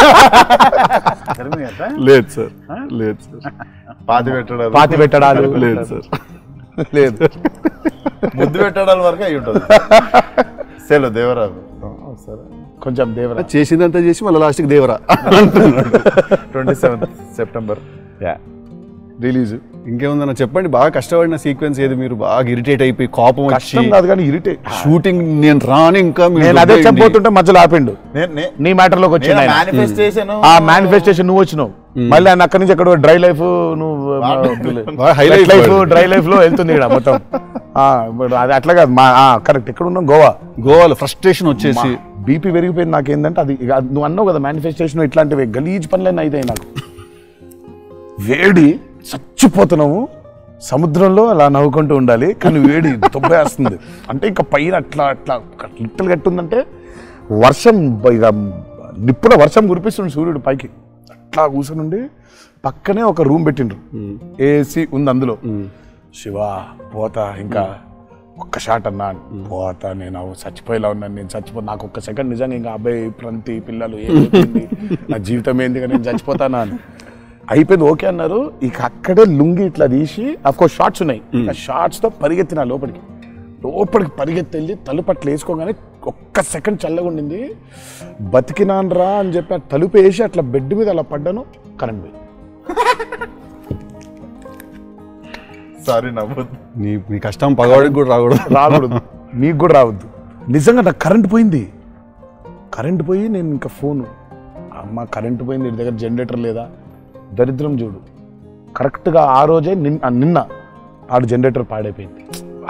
సరిమే కదా? లేదు సార్ లేదు సార్ పాతి పెట్టడాలు పాతి పెట్టడాలు లేదు సార్ లేదు ముద్దు పెట్టడాల వరకు అయి ఉంటుంది సెలవు దేవరావు సరే కొంచెం దేవరా చేసిందంతా చేసి మళ్ళీ లాస్ట్కి Devara twenty seventh September release ఇంకేముందన్న చెప్పండి బాగా కష్టపడిన సీక్వెన్స్ ఏది మీరు బాగా ఇరిటేట్ అయిపోయి కోపం వచ్చి కష్టం కాదు కానీ ఇరిటేట్ షూటింగ్ నేను రాను ఇంకా మీరు నేను అదే వదిలేయండి. చెప్పబోతుంటే మధ్యలో ఆపిండు నేను నే- నీ మ్యాటర్ లోకి వచ్చింది నేను ఆయన. మేనిఫెస్టేషన్ ఆ మేనిఫెస్టేషన్ నువ్వు వచ్చినావు మళ్ళీ ఆయన అక్కడి నుంచి ఎక్కడ డ్రై లైఫ్ నువ్వు బాగా highlight లైఫ్ వాడు. డ్రై లైఫ్ లో వెళ్తుంది ఇక్కడ మొత్తం ఆ, ఇప్పుడు అది అట్లా కాదు మా కరెక్ట్ ఎక్కడ ఉన్నాం గోవా గోవాలో ఫ్రస్ట్రేషన్ వచ్చేసి బీపీ పెరిగిపోయింది నాకేందంటే అది ఇక అది నువ్వు అన్నావు కదా మేనిఫెస్టేషన్ ఇట్లాంటివి గలీజ్ పనులన్నీ అయితాయి నాకు వేడి చచ్చిపోతున్నాము సముద్రంలో అలా నవ్వుకుంటూ ఉండాలి కానీ వేడి దుబ్బేస్తుంది అంటే ఇంకా పైన అట్లా అట్లా లిట్టలు కట్టుందంటే వర్షం బ- ఇక నిప్పుల వర్షం కురిపిస్తుంది సూర్యుడు పైకి అట్లా కూర్చొని పక్కనే ఒక రూమ్ పెట్టిండ్రు ఏసీ ఉంది అందులో శివ పోతా ఇంకా ఒక్క షాట్ అన్నా పోతా నేను అవు చచ్చిపోయేలా ఉన్నాను నేను చచ్చిపో నాకు ఒక్క సెకండ్ నిజంగా ఇంకా అబ్బాయి ప్రంతి పిల్లలు ఏమైపోయింది నా జీవితం ఏంది ఇక నేను చచ్చిపోతానా అని అయిపోయింది ఓకే అన్నారు ఇక అక్కడే లుంగి ఇట్లా తీసి కోర్స్ షార్ట్స్ ఉన్నాయి ఆ షార్ట్స్ తో పరిగెత్తిన లోపలికి లోపలికి పరిగెత్తి వెళ్ళి తలుపు అట్లా వేసుకోగానే ఒక్క సెకండ్ చల్లగా ఉండింది బతికినాను రా అని చెప్పి ఆ తలుపు వేసి అట్లా బెడ్ మీద అలా పడ్డాను కరెంట్ పోయి సారీ నవ్వద్దు నీ మీ కష్టం పగవాడికి కూడా రాకూడదు రాకూడదు మీకు కూడా రావద్దు నిజంగా నాకు కరెంట్ పోయింది కరెంట్ పోయి నేను ఇంకా ఫోను అమ్మ కరెంట్ పోయింది ఇంటి దగ్గర జనరేటర్ లేదా దరిద్రం చూడు కరెక్ట్గా ఆ రోజే నిన్ ఆ నిన్న ఆడు జనరేటర్ పాడైపోయింది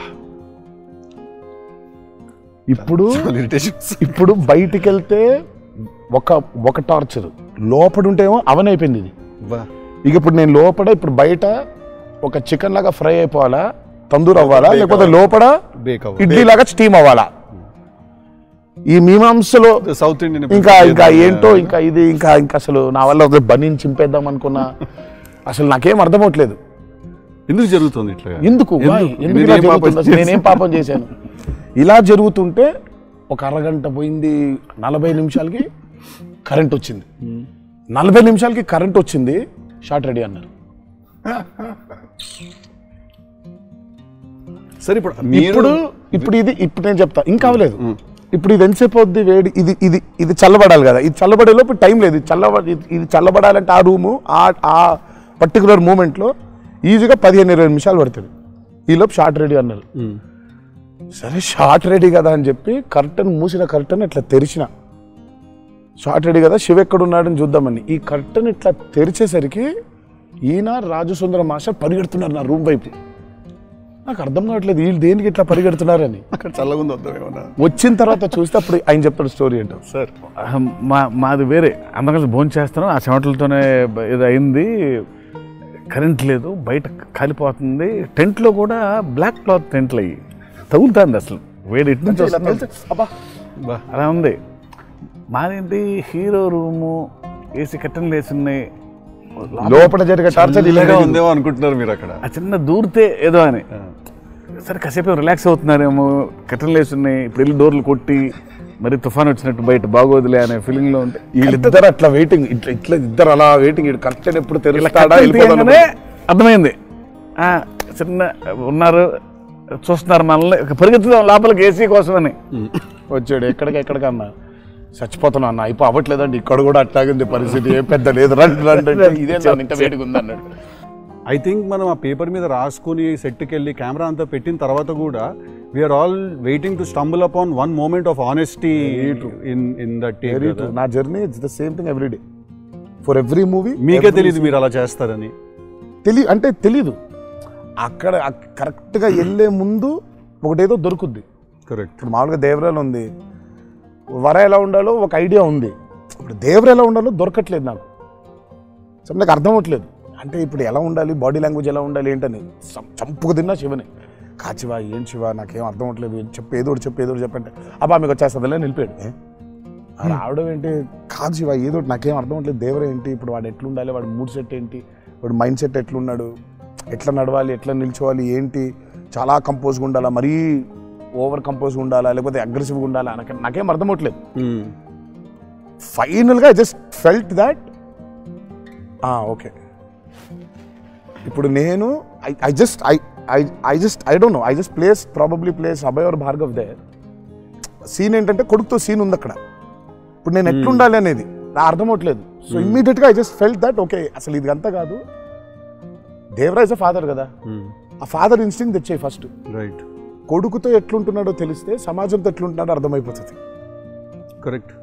ఇప్పుడు ఇరిటేషన్స్ ఇప్పుడు బయటికి వెళ్తే ఒక ఒక టార్చర్ లోపల ఉంటేమో అవన్ అయిపోయింది ఇది ఇక ఇప్పుడు నేను లోపల ఇప్పుడు బయట ఒక చికెన్ లాగా ఫ్రై అయిపోవాలా తందూరు అవ్వాలా లేకపోతే లోపల బేక్ అవ్వ ఇడ్లీ లాగా స్టీమ్ అవ్వాలా ఈ మీమాంసలో సౌత్ ఇండియన్ ఇంకా ఇంకా ఏంటో ఇంకా ఇది ఇంకా ఇంకా అసలు నా వల్ల ఒక బనీని చింపేద్దాం అనుకున్నా అసలు నాకేం అర్థమవట్లేదు ఎందుకు జరుగుతుంది ఇట్లా ఎందుకు Why? ఎందుకు? ఎందుకు మీరు ఇలా ఏం పాపం జరుగుతుంది అసలు నేనేం పాపం చేశాను ఇలా జరుగుతుంటే ఒక అరగంట పోయింది నలభై నిమిషాలకి కరెంట్ వచ్చింది నలభై నిమిషాలకి కరెంట్ వచ్చింది షార్ట్ రెడీ అన్నారు సరే ఇప్పుడు మీరు ఇప్పుడు ఇప్పుడు ఇది ఇప్పుడు నేను చెప్తా ఇంకా అవ్వలేదు ఇప్పుడు ఇది ఎంతసేపు అవుద్ది వేడి ఇది ఇది ఇది చల్లబడాలి కదా ఇది చల్లబడే లోపు టైం లేదు ఇది చల్లబడి ఇది- ఇది చల్లబడాలంటే ఆ రూము ఆ ఆ పర్టికులర్ మూమెంట్లో ఈజీగా పదిహేను ఇరవై నిమిషాలు పడుతుంది ఈ లోపు షార్ట్ రెడీ అన్నారు మ్మ్. సరే షార్ట్ రెడీ కదా అని చెప్పి కర్టన్ మూసిన కర్టన్ ఇట్లా తెరిచిన షార్ట్ రెడీ కదా శివ ఎక్కడ ఉన్నాడని చూద్దామని ఈ కర్టన్ ఇట్లా తెరిచేసరికి ఈయన రాజు సుందర మాస్టర్ పరిగెడుతున్నారు నా రూమ్ వైపు నాకు అర్థం కావట్లేదు వీళ్ళు దేనికి ఇట్లా పరిగెడుతున్నారని అక్కడ చల్లగా ఉంది వద్దాం ఏమన్నా వచ్చిన తర్వాత చూస్తే అప్పుడు ఆయన చెప్తాడు స్టోరీ ఏంటో సార్ మా మాది వేరే అందరం కలిసి భోజనం చేస్తాను ఆ చెమటలతోనే బ- ఇది అయింది కరెంట్ లేదు బయట కాలిపోతుంది టెంట్లో కూడా బ్లాక్ క్లాత్ టెంట్లు అయ్యి తగులుతుంది అసలు వేడి ఇటు నుంచి వస్తుంది. అబ్బా బా అలా ఉంది మాదేంటి హీరో రూము ఏసీ కట్టెలు వేసి ఉన్నాయి లోపల జరిగే టార్చర్ ఇలాగా ఉందేమో అనుకుంటున్నారు మీరు అక్కడ ఆ చిన్న దూరితే ఏదో అని సరే కాసేపు రిలాక్స్ అవుతున్నారేమో కట్టెలు వేసి ఉన్నాయి ఇప్పుడు వెళ్ళి డోర్లు కొట్టి మరి తుఫాన్ వచ్చినట్టు బయట బాగోదులే అనే ఫీలింగ్లో ఉంటే వీళ్ళిద్దరు అట్లా వెయిటింగ్ ఇట్లా ఇట్లా ఇద్దరు అలా వెయిటింగ్ కర్టన్ ఎప్పుడు ఇలా తెరుస్తాడా కట్టెలు వెళ్ళిపోతాడా తీయగానే అర్థమైంది ఆ, చిన్న ఉన్నారు చూస్తున్నారు మనల్ని పరిగెత్తుదాం లోపలికి ఏసీ కోసమని వచ్చాడు ఎక్కడికి ఎక్కడికన్నా చచ్చిపోతున్నా అన్న అయిపో అవ్వట్లేదండి ఇక్కడ కూడా అట్లాగింది పరిస్థితి ఏం పెద్ద లేదు రండి రండి అంటే ఇదే సార్ ఇంత వేడిగా ఉంది అన్నాడు ఐ థింక్ మనం ఆ పేపర్ మీద రాసుకుని సెట్కి వెళ్ళి కెమెరా అంతా పెట్టిన తర్వాత కూడా we're all waiting to stumble upon one moment of honesty in in that very true నా journey it's the same thing every day for every movie మీకే తెలియదు మీరు అలా చేస్తారని తెలియ అంటే తెలీదు అక్కడ కరెక్ట్గా వెళ్ళే ముందు ఒకటేదో దొరుకుద్ది కరెక్ట్ ఇప్పుడు మామూలుగా దేవరాలు ఉంది వర ఎలా ఉండాలో ఒక ఐడియా ఉంది ఇప్పుడు దేవర ఎలా ఉండాలో దొరకట్లేదు నాకు సో నాకు అర్థం అవ్వట్లేదు అంటే ఇప్పుడు ఎలా ఉండాలి బాడీ లాంగ్వేజ్ ఎలా ఉండాలి ఏంటని సం- చంపుకు తిన్నా శివని కా శివ ఏం శివ నాకేం అర్థం అవ్వట్లేదు చెప్పు ఏదో ఒకటి చెప్పు ఏదో ఒకటి చెప్పంటే అబ్బా మీకు వచ్చేస్తుందిలే నిలిపాడు ఏ? ఆ రావడం ఏంటి కాదు శివ ఏదో ఒకటి నాకేం అర్థం అవ్వట్లేదు దేవర ఏంటి ఇప్పుడు వాడు ఎట్లుండాలి వాడు మూడ్ సెట్ ఏంటి వాడు మైండ్ సెట్ ఎట్లున్నాడు ఎట్లా నడవాలి ఎట్లా నిల్చోవాలి ఏంటి చాలా కంపోజ్గా ఉండాలా మరీ ఓవర్ కంపోజ్గా ఉండాలా లేకపోతే అగ్రెసివ్గా ఉండాలా నాకు నాకేం అర్థం అవ్వట్లేదు ఫైనల్గా I just felt that okay ఇప్పుడు నేను I just I I I just I don't know I just place probably place Abhay or Bhargav the scene ఏంటంటే కొడుకుతో సీన్ ఉంది అక్కడ ఇప్పుడు నేను ఎట్లుండాలి అనేది నా అర్థం అవట్లేదు సో ఇమ్మీడియట్గా I just felt that okay అసలు ఇది అంతా కాదు దేవరాజ్ ఫాదర్ కదా ఆ ఫాదర్ ఇన్స్టింగ్ తెచ్చాయి ఫస్ట్ రైట్ కొడుకుతో ఎట్లుంటున్నాడో తెలిస్తే సమాజంతో ఎట్లుంటున్నాడో అర్థమైపోతుంది కరెక్ట్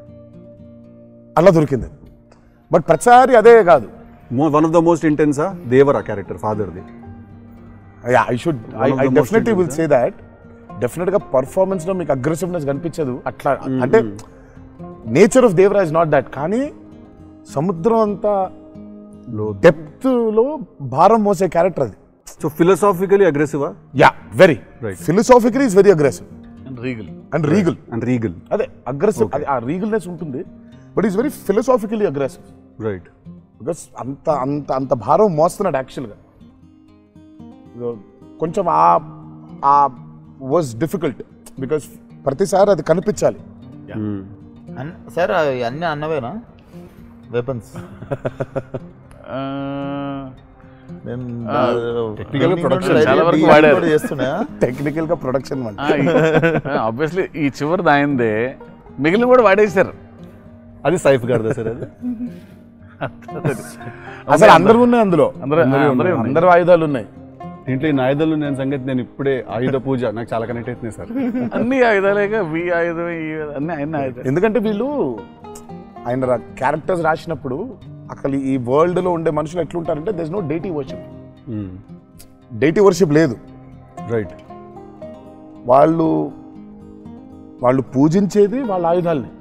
అలా దొరికింది బట్ ప్రతిసారి అదే కాదు వన్ ఆఫ్ ద మోస్ట్ ఇంటెన్సా దేవరా క్యారెక్టర్ ఫాదర్ది I should One of I the most definitely will intense, say that డెఫినెట్గా పర్ఫార్మెన్స్ లో మీకు అగ్రెసివ్నెస్ కనిపించదు అట్లా అంటే nature of Devara's not that కానీ సముద్రం అంతా డెప్త్ లో భారం మోసే క్యారెక్టర్ అది సో ఫిలసాఫికలీ అగ్రెసివా yeah very Right. Philosophically is very aggressive regal and regal and regal అదే అగ్రెసివ్ అది ఆ రీగల్నెస్ ఉంటుంది but is very philosophically aggressive right because అంత అంత అంత భారం మోస్తున్నాడు యాక్చువల్గా కొంచెం ఆ ఆ వాజ్ డిఫికల్ట్ బికాస్ ప్రతిసారి అది కనిపించాలి అన్- సార్ అవి అన్నీ అన్నవేనా వెపన్స్ నేను technical production చాలా వరకు వాడారు. చేస్తున్నా టెక్నికల్ గా ప్రొడక్షన్ అంటే ఆబ్వియస్లీ ఈ చివరిది ఆయనదే మిగిలిన కూడా వాడేశారు అది సైఫ్ గారిదా సార్ అది అసలు అందరూ ఉన్నాయి అందులో అందరూ- అందరూ అందరూ ఉన్నాయి. ఉన్నాయి. అందరూ ఆయుధాలు ఉన్నాయి దీంట్లో ఈ నాయుధలు నేను సంగతి నేను ఇప్పుడే ఆయుధ పూజ నాకు చాలా కనెక్ట్ అవుతుంది సార్ అన్ని ఆయుధాలేక వి ఆయుధం ఈ ఆయుధం, అన్ని ఆయన ఆయుధాలు ఎందుకంటే వీళ్ళు ఆయన క్యారెక్టర్స్ రాసినప్పుడు అసలు ఈ వరల్డ్ లో ఉండే మనుషులు ఎట్లుంటారంటే there's no deity worship deity worship లేదు రైట్ వాళ్ళు వాళ్ళు పూజించేది వాళ్ళ ఆయుధాలని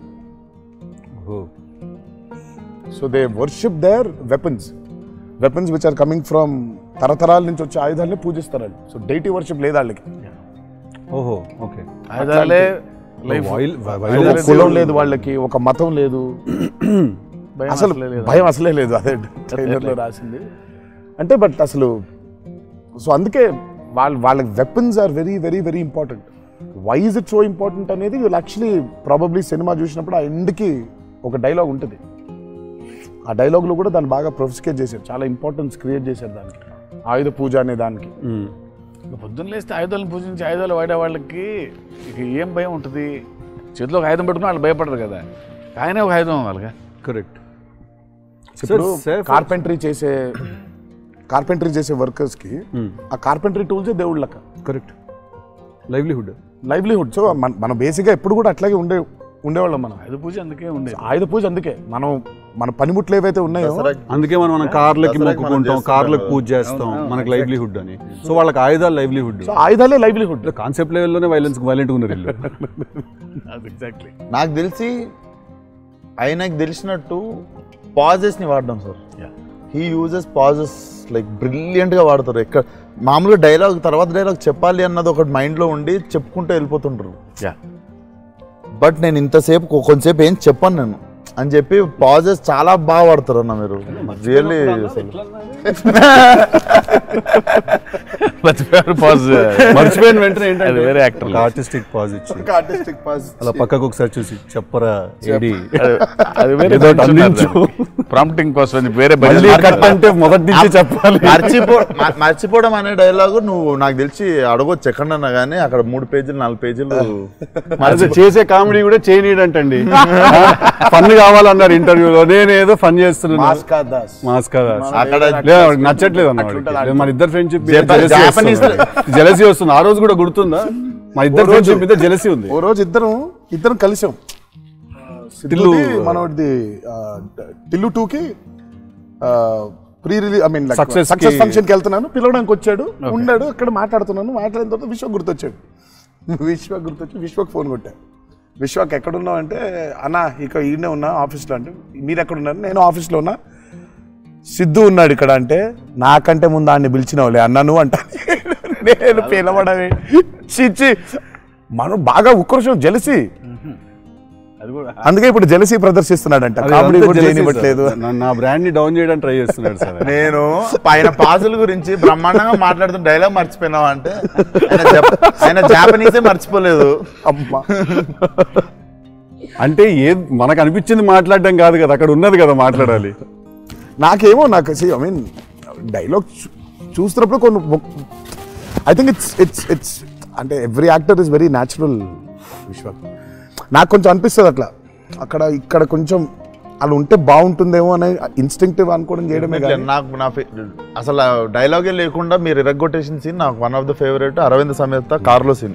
so they worship their weapons weapons which are coming from తరతరాల నుంచి వచ్చే ఆయుధాలని పూజిస్తారు వాళ్ళు సో డైటీ వర్షిప్ లేదు వాళ్ళకి ఓహో ఓకే ఆయుధాలే లైఫ్ Wild- ఒక violence కులం లేదు వాళ్ళకి ఒక మతం లేదు భయం అసలు అసలే లేదు. భయం అసలే లేదు అదే ట్రైలర్లో రాసింది అంటే బట్ అసలు సో అందుకే వాళ్ళ వాళ్ళ weapons are very very very important why is it so important అనేది వీళ్ళు యాక్చువల్లీ ప్రాబబ్లీ సినిమా చూసినప్పుడు ఆ ఎండ్కి ఒక డైలాగ్ ఉంటుంది ఆ డైలాగ్లో కూడా దాన్ని బాగా ప్రొఫిస్కేట్ చేశారు చాలా ఇంపార్టెన్స్ క్రియేట్ చేశారు దానికి ఆయుధ పూజ అనే దానికి మ్మ్. ఇక పొద్దున్న లేస్తే ఆయుధాలను పూజించి ఆయుధాలు వాడే వాళ్ళకి ఇక ఏం భయం ఉంటుంది చేతిలో ఒక ఆయుధం పెట్టుకుని వాళ్ళు భయపడరు కదా ఆయనే ఒక ఆయుధం వాళ్ళగా కరెక్ట్ ఇప్పుడు self- కార్పెంటరీ చేసే కార్పెంటరీ చేసే వర్కర్స్కి మ్మ్. ఆ కార్పెంటరీ టూల్సే దేవుళ్ళ లెక్క కరెక్ట్ లైవ్లీహుడ్ లైవ్లీహుడ్ సో మన మనం బేసిక్గా ఎప్పుడు కూడా అట్లాగే ఉండే ఉండేవాళ్ళం మనం ఆయుధ పూజ అందుకే ఉండేది ఆయుధ పూజ అందుకే మనం మన పనిముట్లు ఏవైతే ఉన్నాయో అందుకే మనం మన కార్లకి దసరాకి మనం మొక్కుకుంటాం చేస్తాం కార్లకు కదా. పూజ చేస్తాం మనకి లైవ్లీహుడ్ అని సో వాళ్ళకి ఆయుధాలు లైవ్లీహుడ్ సో ఆయుధాలే లైవ్లీహుడ్ కాన్సెప్ట్ లెవెల్లోనే వైలెన్స్ వైలెంట్ ఉన్నారు వీళ్ళు అది ఎగ్జాక్ట్లీ నాకు తెలిసి ఆయనకు తెలిసినట్టు పాజెస్ని వాడడం sir he uses pauses like బ్రిలియంట్గా వాడతారు ఎక్కడ మామూలుగా డైలాగ్ తర్వాత డైలాగ్ చెప్పాలి అన్నది ఒకటి మైండ్లో ఉండి చెప్పుకుంటూ వెళ్ళిపోతుంటారు యా బట్ నేను ఇంతసేపు కొ- కొంతసేపు ఏం చెప్పాను నేను అని చెప్పి పాజెస్ చాలా బాగా వాడతారు అన్న మీరు రియల్లీ మర్చిపోయారు పాజ్ మర్చిపోయిన వెంటనే అది ఏంటంటే వేరే యాక్టర్ ఆర్టిస్టిక్ పాజ్ ఇచ్చి ఆర్టిస్టిక్ పాజ్ అలా పక్కకు ఒకసారి చూసి చెప్పరా ఏడి అది వేరే ఏదో ఒకటి అందించు. ప్రాంప్టింగ్ కోసం అని వేరే మళ్ళీ బయట కట్ అంటే మొదటి నుంచి చెప్పాలి మర్చిపో మ- మర్చిపోవడం అనే డైలాగ్ నువ్వు నాకు తెలిసి అడగొచ్చు ఎక్కడన్నా కానీ అక్కడ మూడు పేజీలు నాలుగు పేజీలు అది చేసే కామెడీ కూడా చేయనీడంటండి ఫన్ కావాలన్నారు ఇంటర్వ్యూలో నేను ఏదో ఫన్ చేస్తున్నాను మాస్ కా దాస్ మాస్ కదా అక్కడ లేదు, వాడికి నచ్చట్లేదు అన్న వాడికి. లేదు, మన ఇద్దరు ఫ్రెండ్షిప్ Japanese- జెలసీ వస్తుంది ఆ రోజు కూడా గుర్తుందా మా ఇద్దరు ఫ్రెండ్షిప్ మీద జెలసీ ఉంది ఓ రోజు ఇద్దరం ఇద్దరం కలిసాం టిల్లు- టిల్లు మనోడిది ఆ, టిల్లు టూకి pre release I mean Success success కి- ఫంక్షన్కి వెళ్తున్నాను పిలవడానికి వచ్చాడు ఉన్నాడు అక్కడ మాట్లాడుతున్నాను మాట్లాడిన తర్వాత విశ్వ గుర్తొచ్చాడు విశ్వ గుర్తొచ్చి విశ్వకి ఫోన్ కొట్టా విశ్వకి ఎక్కడున్నావు అంటే అన్న ఇక ఈడనే ఉన్నా ఆఫీస్లో అంటే మీరు ఎక్కడున్నారు నేను ఆఫీస్లో ఉన్నా సిద్ధు ఉన్నాడు ఇక్కడ అంటే నాకంటే ముందు ఆయన్ని పిలిచినవులే అన్న నువ్వు అంట నేను పిలవడమే చిచ్చి మనం బాగా ఉక్రోషం జెలసి అది కూడా అందుకే ఇప్పుడు జెలసీ ప్రదర్శిస్తున్నాడంట అది కామెడీ అంతా కూడా jealousy చేయనివ్వట్లేదు సార్. నా- నా బ్రాండ్ ని డౌన్ చేయడానికి ట్రై చేస్తున్నాడు సార్ నేను ఆయన పాజుల గురించి బ్రహ్మాండంగా మాట్లాడుతున్న డైలాగ్ మర్చిపోయినావా అంటే ఆయన జప- ఆయన జాపనీసే మర్చిపోలేదు అమ్మా అంటే ఏ మనకు అనిపించింది మాట్లాడడం కాదు కదా అక్కడ ఉన్నది కదా మాట్లాడాలి నాకేమో నాకు ఐ మీన్ డైలాగ్ చూస్తున్నప్పుడు కొన్ని I think it's it's it's అంటే every actor is very natural Vishwa నాకు కొంచెం అనిపిస్తుంది అట్లా అక్కడ ఇక్కడ కొంచెం అలా ఉంటే బాగుంటుందేమో అనే ఇన్స్టింక్టివ్ అనుకోవడం చేయడమే కానీ నాకు నా ఫే- అసలు డైలాగే లేకుండా మీరు ఇరగొట్టేసిన సీన్ నాకు one of the favourite Aravind Sametha కార్లో సీన్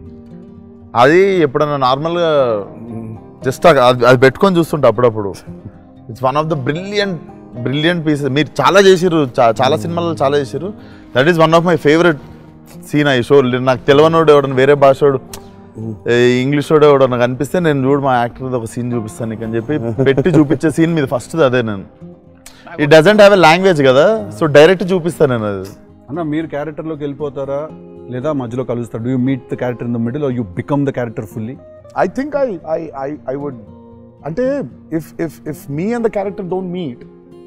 అది ఎప్పుడన్నా నార్మల్గా జస్ట్ అది అది పెట్టుకొని చూస్తుంటా అప్పుడప్పుడు it's one of the brilliant brilliant pieces మీరు చాలా చేసిర్రు చా- చాలా సినిమాలు చాలా చేసిర్రు that is one of my favourite scene I show నాకు తెలియనోడు ఎవడన్నా వేరే భాషోడు ఇంగ్లీష్ వాడు ఎవడో నాకు అనిపిస్తే నేను చూడు మా యాక్టర్ ఒక సీన్ చూపిస్తాను నీకు అని చెప్పి పెట్టి చూపించే సీన్ మీద ఫస్ట్ అదే నేను it doesn't have a language కదా సో డైరెక్ట్ చూపిస్తాను నేను అది అన్న మీరు క్యారెక్టర్ లోకి వెళ్ళిపోతారా లేదా మధ్యలో కలుస్తారు do you meet the character in the middle you become the character fully I think I I I I would అంటే if if if me and the character don't meet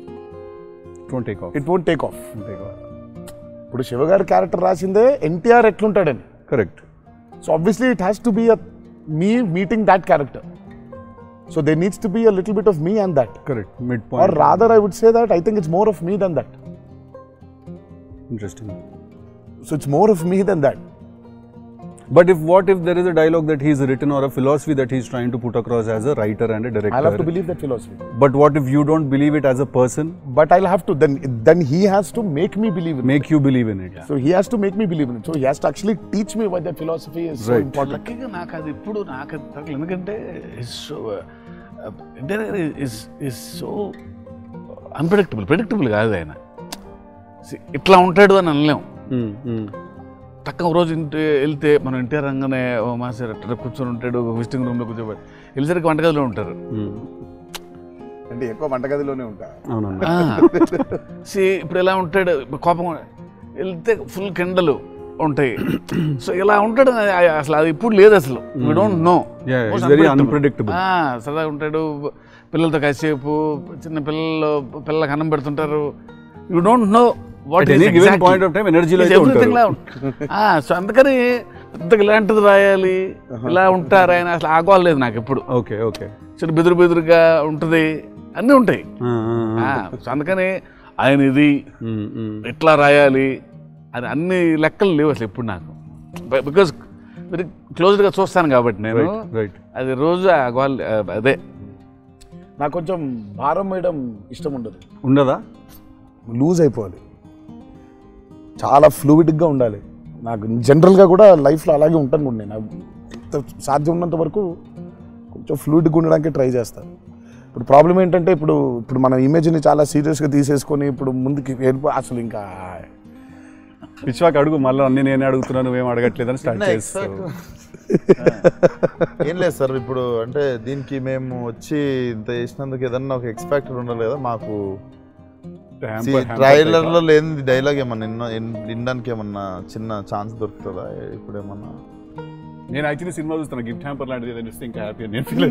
don't take off it won't take off ఇప్పుడు శివగారి క్యారెక్టర్ రాసిందే ఎన్టీఆర్ ఎట్లుంటాడని correct so obviously it has to be a me meeting that character so they needs to be a little bit of me and that correct mid or point rather I would say that I think it's more of me than that interesting so it's more of me than that But if what if there is a dialogue that he's written or a philosophy that he's trying to put across as a writer and a I'll have to director? believe that philosophy. But what if you don't believe it as a person? But I'll have to then then he has to make me believe in it. Make you believe in it. So he has to make me believe in it. So he has to actually teach me why that philosophy is so Right. important. లక్కీగా నాకు అది ఇప్పుడు నాకు అది తగలేదు ఎందుకంటే is so interior is is so unpredictable predictable కాదు ఆయన See, ఇట్లా ఉంటాడు అని అనలేం Mm, mm. టక్క ఒక రోజు ఇంటి వెళ్తే మనం ఇంటి రంగానే ఓ మాస్టర్ అట్లా కూర్చొని ఉంటాడు విజిటింగ్ రూమ్లో కూర్చోబెట్టి వెళ్ళేసరికి వంటగదిలో ఉంటారు Mm. అంటే ఎక్కువ వంటగదిలోనే ఉంటా అవునన్నా సి ఇప్పుడు ఎలా ఉంటాడు ఇప్పుడు కోపం వెళ్తే ఫుల్ కెండలు ఉంటాయి సో ఇలా ఉంటాడు ఆ- అసలు అది ఇప్పుడు లేదు అసలు we don't know Yeah, it's very unpredictable. సరదాగా ఉంటాడు పిల్లలతో కాసేపు చిన్న పిల్లలు పిల్లలకు అన్నం పెడుతుంటారు you don't know what At any given point of time, energy లో అయితే ఉంటారు. సో అందుకని పెద్దగా ఇలాంటిది రాయాలి ఇలా ఉంటారు ఆయన అసలు ఆగోలేదు నాకు ఎప్పుడు ఓకే ఓకే చిన్న బెదురు బెదురుగా ఉంటుంది అన్నీ ఉంటాయి ఆ, సో అందుకని ఆయన ఇది ఇట్లా రాయాలి అని అన్ని లెక్కలు లేవు అసలు ఎప్పుడు నాకు బికాజ్ వెరీ క్లోజ్గా చూస్తాను కాబట్టి నేను రైట్ అది రోజు ఆ గోల్ అదే నాకు కొంచెం భారం వేయడం ఇష్టం ఉండదు ఉండదా లూజ్ అయిపోవాలి చాలా ఫ్లూయిడ్గా ఉండాలి నాకు జనరల్గా కూడా లైఫ్లో అలాగే ఉంటాను కూడా నేను ఎంత సాధ్యం ఉన్నంత వరకు కొంచెం ఫ్లూయిడ్గా ఉండడానికి ట్రై చేస్తాను ఇప్పుడు ప్రాబ్లం ఏంటంటే ఇప్పుడు ఇప్పుడు మన ఇమేజ్ని చాలా సీరియస్గా తీసేసుకొని ఇప్పుడు ముందుకి వెళ్ళిపో అసలు ఇంకా పిచ్వాక్ అడుగు మళ్ళీ అన్ని నేనే అడుగుతున్నాను నువ్వేం అడగట్లేదని స్టార్ట్ చిన్న చేస్తావు ఏం లేదు సార్ ఇప్పుడు అంటే దీనికి మేము వచ్చి ఇంత చేసినందుకు ఏదన్నా ఒక ఎక్స్పెక్టర్ ఉండాలి కదా మాకు Hamper- hamper ట్రైలర్ type లో లేని డైలాగ్ ఏమన్నా విన్నా- విన్- వినడానికి ఏమన్నా చిన్న ఛాన్స్ దొరుకుతుందా ఇప్పుడు ఏమన్నా ఆ? నేను యాక్చువల్లీ సినిమా చూస్తాను గిఫ్ట్ హ్యాంపర్ లాంటిది ఏదైనా ఇస్తే ఇంకా హ్యాపీ నేను ఫీల్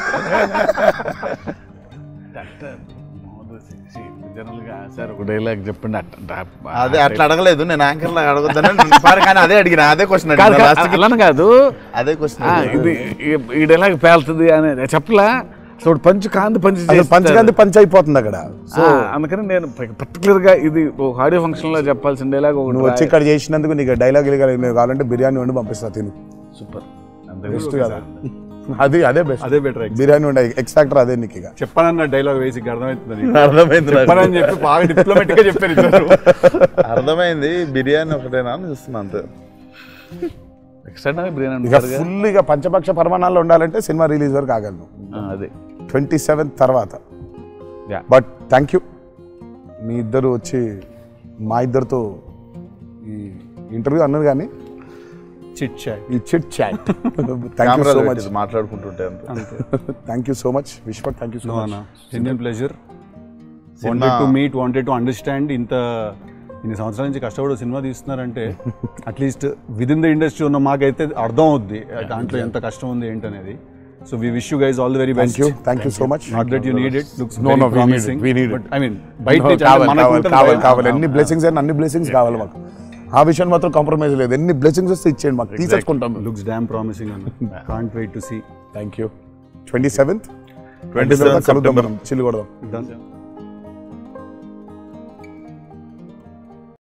జనరల్గా సార్ ఒక డైలాగ్ చెప్పండి అట్ట అదే అట్లా అడగలేదు నేను యాంకర్ లాగా అడగొద్దని సార్ కానీ అదే అడిగిన అదే క్వశ్చన్ కాదు, అడిగిన కాదు, last కి. అలానే కాదు అదే ఆ, క్వశ్చన్ ఇది ఈ- ఈ డైలాగ్ పేలుతుంది అని చెప్పలా సో పంచు కాంతి పంచి అసలు చేస్తారు. పంచకాంతి పంచ్ అయిపోతుంది అక్కడ సో అందుకని నేను పర్టికులర్ గా ఇది ఒక ఆడియో ఫంక్షన్ లో చెప్పాల్సిన డైలాగ్ నువ్వు వచ్చి ఇక్కడ చేసినందుకు నీకు డైలాగ్ కావాలంటే బిర్యానీ వండి పంపిస్తా తిను సూపర్ బెస్ట్ కదా అది అదే బెస్ట్ అదే బెటర్ బిర్యానీ వండి ఎక్స్ట్రాక్టర్ అదే నీకు ఇక చెప్పానన్న డైలాగ్ వేసి ఇక అర్థమవుతుంది నీకు. అర్థమైంది నాకు. చెప్పానని చెప్పి బాగా డిప్లొమాటిక్ గా చెప్పారు ఇద్దరు అర్థమైంది బిర్యానీ ఒకటేనా అని చూస్తున్నా అంతే ఎక్స్ట్రా బిర్యానీ ఇక ఫుల్ ఇక పంచపక్ష పరమాణాల్లో ఉండాలంటే సినిమా రిలీజ్ వరకు ఆగలను అదే ట్వంటీ సెవెంత్ తర్వాత Yeah. బట్ థ్యాంక్ యూ మీ ఇద్దరు వచ్చి మా ఇద్దరితో ఈ ఇంటర్వ్యూ అన్నది కానీ చిట్ చాట్ ఈ chit chat thank you camera so much మాట్లాడుకుంటుంటే అంతే thank you so much Vishwak thank you so much genuine pleasure సినిమా- wanted to meet wanted to understand ఇంత ఇన్ని సంవత్సరాల నుంచి కష్టపడి ఒక సినిమా తీస్తున్నారంటే atleast with in the industry ఉన్న మాకైతే అర్థం అవుద్ది దాంట్లో ఎంత కష్టం ఉంది ఏంటనేది so we wish you guys all the very thank best you thank you so much not that you need it looks No, no, we need it, we need it. But I mean బయట నుంచి అంటే కావాలి మనకు కావాలి ఉంటుంది కావాలి భయం. కావాలి ఎన్ని బ్లెస్సింగ్స్ అయినా అన్ని బ్లెస్సింగ్స్ కావాలి మాకు ఆ విషయం మాత్రం కాంప్రమైజ్ లేదు ఎన్ని బ్లెస్సింగ్స్ వస్తే ఇచ్చేయండి మాకు తీసేసుకుంటాం లుక్స్ డామ్ ప్రామిసింగ్ అన్న can't wait to see thank you twenty seventh 27th కలుద్దాం మనం చిల్లు కొడదాం డన్